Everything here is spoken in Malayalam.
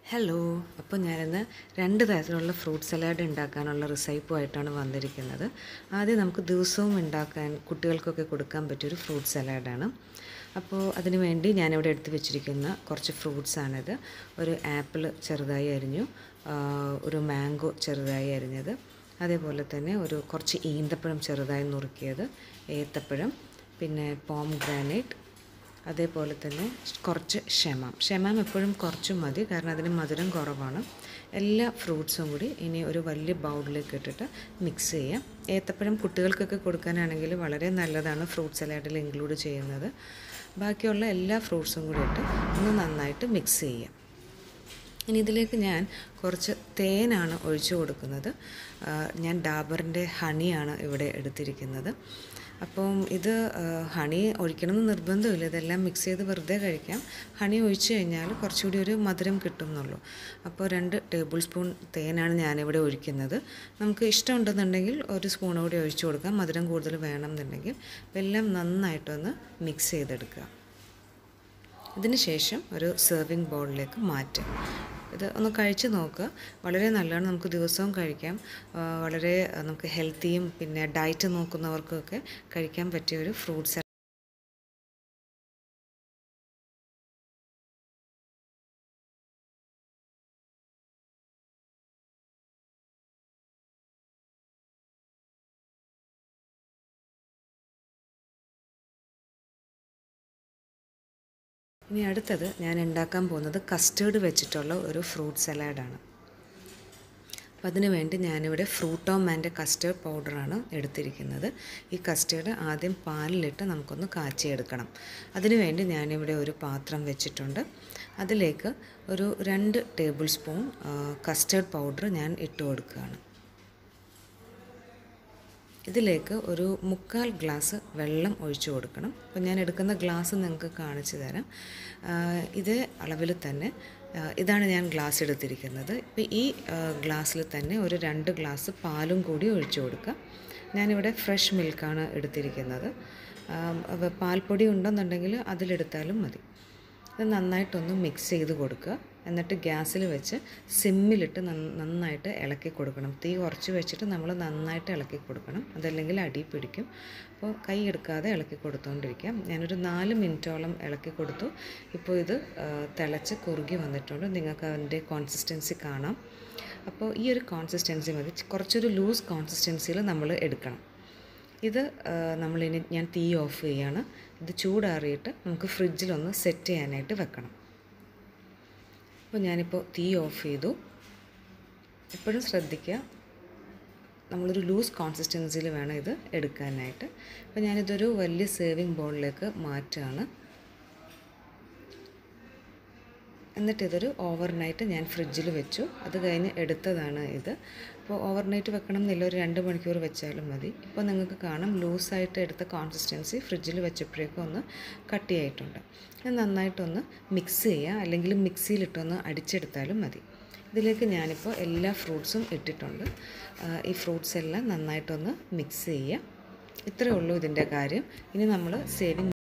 ഹലോ അപ്പോൾ ഞാനിന്ന് രണ്ട് തരത്തിലുള്ള ഫ്രൂട്ട് സലാഡ് ഉണ്ടാക്കാനുള്ള റിസൈപ്പുമായിട്ടാണ് വന്നിരിക്കുന്നത് ആദ്യം നമുക്ക് ദിവസവും ഉണ്ടാക്കാൻ കുട്ടികൾക്കൊക്കെ കൊടുക്കാൻ പറ്റിയൊരു ഫ്രൂട്ട് സലാഡാണ് അപ്പോൾ അതിന് വേണ്ടി ഞാനിവിടെ എടുത്ത് വെച്ചിരിക്കുന്ന കുറച്ച് ഫ്രൂട്ട്സാണിത് ഒരു ആപ്പിൾ ചെറുതായി അരിഞ്ഞു ആ, ഒരു മാംഗോ ചെറുതായി അരിഞ്ഞത് അതേപോലെ തന്നെ ഒരു കുറച്ച് ഈന്തപ്പഴം ചെറുതായി നുറുക്കിയത് ഏത്തപ്പഴം പിന്നെ പോം ഗ്രാനൈറ്റ് അതേപോലെ തന്നെ കുറച്ച് ഷെമാം ഷെമാം എപ്പോഴും കുറച്ച് മതി കാരണം അതിന് മധുരം കുറവാണ് എല്ലാ ഫ്രൂട്ട്സും കൂടി ഇനി ഒരു വലിയ ബൗളിലേക്ക് ഇട്ടിട്ട് മിക്സ് ചെയ്യാം ഏത്തപ്പഴം കുട്ടികൾക്കൊക്കെ കൊടുക്കാനാണെങ്കിൽ വളരെ നല്ലതാണ് ഫ്രൂട്ട് സലാഡിൽ ഇൻക്ലൂഡ് ചെയ്യുന്നത് ബാക്കിയുള്ള എല്ലാ ഫ്രൂട്ട്സും കൂടി ഇട്ട് ഒന്ന് നന്നായിട്ട് മിക്സ് ചെയ്യാം ഇനി ഇതിലേക്ക് ഞാൻ കുറച്ച് തേനാണ് ഒഴിച്ചു കൊടുക്കുന്നത് ആ, ഞാൻ ഡാബറിൻ്റെ ഹണിയാണ് ഇവിടെ എടുത്തിരിക്കുന്നത് അപ്പം ഇത് ആ, ഹണി ഒഴിക്കണമെന്ന് നിർബന്ധമില്ല ഇതെല്ലാം മിക്സ് ചെയ്ത് വെറുതെ കഴിക്കാം ഹണി ഒഴിച്ചു കഴിഞ്ഞാൽ കുറച്ചുകൂടി ഒരു മധുരം കിട്ടും എന്നുള്ളൂ അപ്പോൾ രണ്ട് ടേബിൾ സ്പൂൺ തേനാണ് ഞാനിവിടെ ഒഴിക്കുന്നത് നമുക്ക് ഇഷ്ടമുണ്ടെന്നുണ്ടെങ്കിൽ ഒരു സ്പൂൺ കൂടി ഒഴിച്ചു കൊടുക്കാം മധുരം കൂടുതൽ വേണമെന്നുണ്ടെങ്കിൽ അപ്പോൾ എല്ലാം നന്നായിട്ടൊന്ന് മിക്സ് ചെയ്തെടുക്കുക ഇതിന് ശേഷം ഒരു സെർവിങ് ബൗളിലേക്ക് മാറ്റാം ഇത് ഒന്ന് കഴിച്ച് നോക്കുക വളരെ നല്ലതാണ് നമുക്ക് ദിവസവും കഴിക്കാം ആ, വളരെ ആ, നമുക്ക് ഹെൽത്തിയും പിന്നെ ഡയറ്റ് നോക്കുന്നവർക്കൊക്കെ കഴിക്കാൻ പറ്റിയ ഒരു ഫ്രൂട്ട്സ് ഇനി അടുത്തത് ഞാൻ ഉണ്ടാക്കാൻ പോകുന്നത് കസ്റ്റേർഡ് വെച്ചിട്ടുള്ള ഒരു ഫ്രൂട്ട് സലാഡാണ് അപ്പം അതിന് വേണ്ടി ഞാനിവിടെ ഫ്രൂട്ടോമാൻ്റെ കസ്റ്റേർഡ് പൗഡറാണ് എടുത്തിരിക്കുന്നത് ഈ കസ്റ്റേർഡ് ആദ്യം പാലിലിട്ട് നമുക്കൊന്ന് കാച്ചിയെടുക്കണം അതിന് വേണ്ടി ഞാനിവിടെ ഒരു പാത്രം വെച്ചിട്ടുണ്ട് അതിലേക്ക് ഒരു രണ്ട് ടേബിൾ സ്പൂൺ കസ്റ്റേർഡ് പൗഡർ ഞാൻ ഇട്ട് കൊടുക്കുകയാണ് ഇതിലേക്ക് ഒരു മുക്കാൽ ഗ്ലാസ് വെള്ളം ഒഴിച്ചു കൊടുക്കണം അപ്പോൾ ഞാൻ എടുക്കുന്ന ഗ്ലാസ് നിങ്ങൾക്ക് കാണിച്ചു തരാം ആ, ഇതേ അളവിൽ തന്നെ ആ, ഇതാണ് ഞാൻ ഗ്ലാസ് എടുത്തിരിക്കുന്നത് ഇപ്പോൾ ഈ ഗ്ലാസ്സിൽ തന്നെ ഒരു രണ്ട് ഗ്ലാസ് പാലും കൂടി ഒഴിച്ചു കൊടുക്കുക ഞാനിവിടെ ഫ്രഷ് മിൽക്കാണ് എടുത്തിരിക്കുന്നത് ആ, അവ- പാൽപ്പൊടി ഉണ്ടെന്നുണ്ടെങ്കിൽ അതിലെടുത്താലും മതി ഇത് നന്നായിട്ടൊന്ന് മിക്സ് ചെയ്ത് കൊടുക്കുക എന്നിട്ട് ഗ്യാസിൽ വെച്ച് സിമ്മിലിട്ട് നന്ന- നന്നായിട്ട് ഇളക്കി കൊടുക്കണം തീ കുറച്ച് വെച്ചിട്ട് നമ്മൾ നന്നായിട്ട് ഇളക്കി കൊടുക്കണം അതല്ലെങ്കിൽ അടി പിടിക്കും അപ്പോൾ കൈ എടുക്കാതെ ഇളക്കി കൊടുത്തുകൊണ്ടിരിക്കാം ഞാനൊരു നാല് മിനിറ്റോളം ഇളക്കി കൊടുത്തു ഇപ്പോൾ ഇത് ആ, തിളച്ച് കുറുകി വന്നിട്ടുണ്ട് നിങ്ങൾക്ക് അതിൻ്റെ കോൺസിസ്റ്റൻസി കാണാം അപ്പോൾ ഈ ഒരു കോൺസിസ്റ്റൻസി മതി കുറച്ചൊരു ലൂസ് കോൺസിസ്റ്റൻസിയിൽ നമ്മൾ എടുക്കണം ഇത് ആ, നമ്മളിനി ഞാൻ തീ ഓഫ് ചെയ്യാണ് ഇത് ചൂടാറിയിട്ട് നമുക്ക് ഫ്രിഡ്ജിലൊന്ന് സെറ്റ് ചെയ്യാനായിട്ട് വെക്കണം അപ്പോൾ ഞാനിപ്പോൾ തീ ഓഫ് ചെയ്തു എപ്പോഴും ശ്രദ്ധിക്കുക നമ്മളൊരു ലൂസ് കോൺസിസ്റ്റൻസിയിൽ വേണം ഇത് എടുക്കാനായിട്ട് അപ്പോൾ ഞാനിതൊരു വലിയ സേവിങ് ബോളിലേക്ക് മാറ്റുകയാണ് എന്നിട്ട് ഇതൊരു ഓവർനൈറ്റ് ഞാൻ ഫ്രിഡ്ജിൽ വെച്ചു അത് കഴിഞ്ഞ് എടുത്തതാണ് ഇത് അപ്പോൾ ഓവർനൈറ്റ് വെക്കണം എന്നില്ല ഒരു രണ്ട് മണിക്കൂർ വെച്ചാലും മതി ഇപ്പോൾ നിങ്ങൾക്ക് കാണാം ലൂസായിട്ട് എടുത്ത കോൺസിസ്റ്റൻസി ഫ്രിഡ്ജിൽ വെച്ചപ്പോഴേക്കും ഒന്ന് കട്ടിയായിട്ടുണ്ട് അത് നന്നായിട്ടൊന്ന് മിക്സ് ചെയ്യുക അല്ലെങ്കിൽ മിക്സിയിലിട്ടൊന്ന് അടിച്ചെടുത്താലും മതി ഇതിലേക്ക് ഞാനിപ്പോൾ എല്ലാ ഫ്രൂട്ട്സും ഇട്ടിട്ടുണ്ട് ആ, ഈ ഫ്രൂട്ട്സ് എല്ലാം നന്നായിട്ടൊന്ന് മിക്സ് ചെയ്യുക ഇത്രയേ ഉള്ളൂ ഇതിൻ്റെ കാര്യം ഇനി നമ്മൾ സേവിങ്